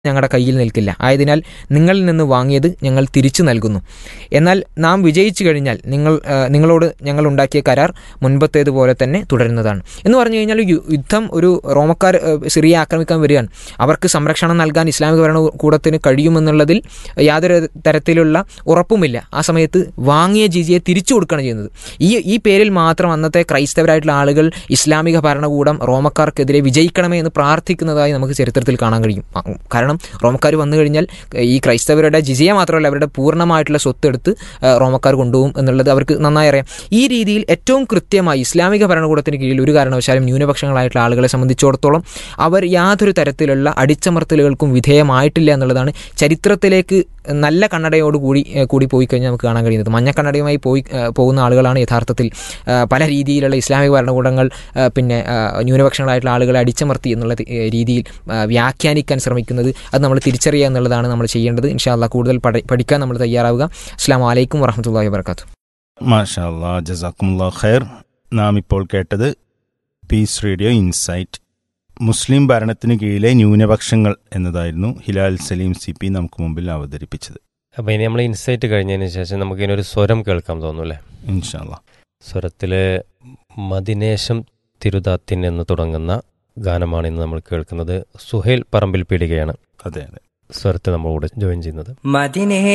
ഞങ്ങളുടെ കയ്യിൽ നിൽക്കില്ല ആയതിനാൽ നിങ്ങളിൽ നിന്ന് വാങ്ങിയത് ഞങ്ങൾ തിരിച്ചു നൽകുന്നു എന്നാൽ നാം വിജയിച്ചു കഴിഞ്ഞാൽ നിങ്ങൾ ആ, നിങ്ങളോട് ഞങ്ങൾ ഉണ്ടാക്കിയ കരാർ മുൻപത്തേതുപോലെ തന്നെ തുടരുന്നതാണ് എന്ന് പറഞ്ഞു കഴിഞ്ഞാൽ യു- യുദ്ധം ഒരു റോമക്കാർ ആ, സിറിയ ആക്രമിക്കാൻ വരികയാണ് അവർക്ക് സംരക്ഷണം നൽകാൻ ഇസ്ലാമിക ഭരണകൂടത്തിന് കഴിയുമെന്നുള്ളതിൽ യാതൊരു തരത്തിലുള്ള ഉറപ്പുമില്ല ആ സമയത്ത് വാങ്ങിയ ജിജിയെ തിരിച്ചു കൊടുക്കുകയാണ് ചെയ്യുന്നത് ഈ ഈ പേരിൽ മാത്രം അന്നത്തെ ക്രൈസ്തവരായിട്ടുള്ള ആളുകൾ ഇസ്ലാമിക ഭരണകൂടം റോമക്കാർക്കെതിരെ വിജയിക്കണമേ എന്ന് പ്രാർത്ഥിക്കുന്നതായി നമുക്ക് ചരിത്രത്തിൽ കാണാൻ കഴിയും ആ, കാരണം റോമക്കാർ വന്നു കഴിഞ്ഞാൽ ഈ ക്രൈസ്തവരുടെ ജിസിയ മാത്രമല്ല അവരുടെ പൂർണ്ണമായിട്ടുള്ള സ്വത്ത് എടുത്ത് ആ, റോമക്കാർ കൊണ്ടുപോകും എന്നുള്ളത് അവർക്ക് നന്നായി അറിയാം ഈ രീതിയിൽ ഏറ്റവും കൃത്യമായി ഇസ്ലാമിക ഭരണകൂടത്തിന് കീഴിൽ ഒരു കാരണവശാലും ന്യൂനപക്ഷങ്ങളായിട്ടുള്ള ആളുകളെ സംബന്ധിച്ചിടത്തോളം അവർ യാതൊരു തരത്തിലുള്ള അടിച്ചമർത്തലുകൾക്കും വിധേയമായിട്ടില്ല എന്നുള്ളതാണ് ചരിത്രത്തിലേക്ക് നല്ല കണ്ണടയോടുകൂടി ഏഹ്, കൂടി പോയി കഴിഞ്ഞാൽ നമുക്ക് കാണാൻ കഴിയുന്നത് മഞ്ഞ കണ്ണടയുമായി പോയി ഏഹ്, പോകുന്ന ആളുകളാണ് യഥാർത്ഥത്തിൽ ഏഹ്, പല രീതിയിലുള്ള ഇസ്ലാമിക ഭരണകൂടങ്ങൾ ഏഹ്, പിന്നെ ഏഹ്, ന്യൂനപക്ഷങ്ങളായിട്ടുള്ള ആളുകളെ അടിച്ചമർത്തി എന്നുള്ള തി- ഏഹ്, രീതിയിൽ ഏഹ്, വ്യാഖ്യാനിക്കാൻ ശ്രമിക്കുന്നത് അത് നമ്മൾ തിരിച്ചറിയുക എന്നുള്ളതാണ് നമ്മൾ ചെയ്യേണ്ടത് ഇൻഷാല്ല കൂടുതൽ പഠി- പഠിക്കാൻ നമ്മൾ തയ്യാറാവുക അസ്സാം വലൈക്കും വറഹമത്തല്ലാഹി വാബർക്കാത്തു മാഷാ അല്ലാ ജസാക്കുമുല്ലാ ഖൈർ നാം ഇപ്പോൾ കേട്ടത് പീസ് റേഡിയോ ഇൻസൈറ്റ് മുസ്ലിം ഭരണത്തിന് കീഴിലെ ന്യൂനപക്ഷങ്ങൾ എന്നതായിരുന്നു ഹിലാൽ സലീം സി പി നമുക്ക് മുമ്പിൽ അവതരിപ്പിച്ചത് അപ്പോൾ ഇനി നമ്മൾ ഇൻസൈറ്റ് കഴിഞ്ഞതിന് ശേഷം നമുക്ക് ഇനി ഒരു സ്വരം കേൾക്കാൻ തോന്നുന്നു അല്ലേ ഇൻഷാല്ല സ്വരത്തിലെ മദിനേശം തിരുതാത്തിൻ എന്ന് തുടങ്ങുന്ന ഗാനമാണ് ഇന്ന് നമ്മൾ കേൾക്കുന്നത് സുഹേൽ പറമ്പിൽ പീടികയാണ് അതെ അതെ സ്വരത്തെ നമ്മളോട് ജോയിൻ ചെയ്യുന്നത് മദിനേ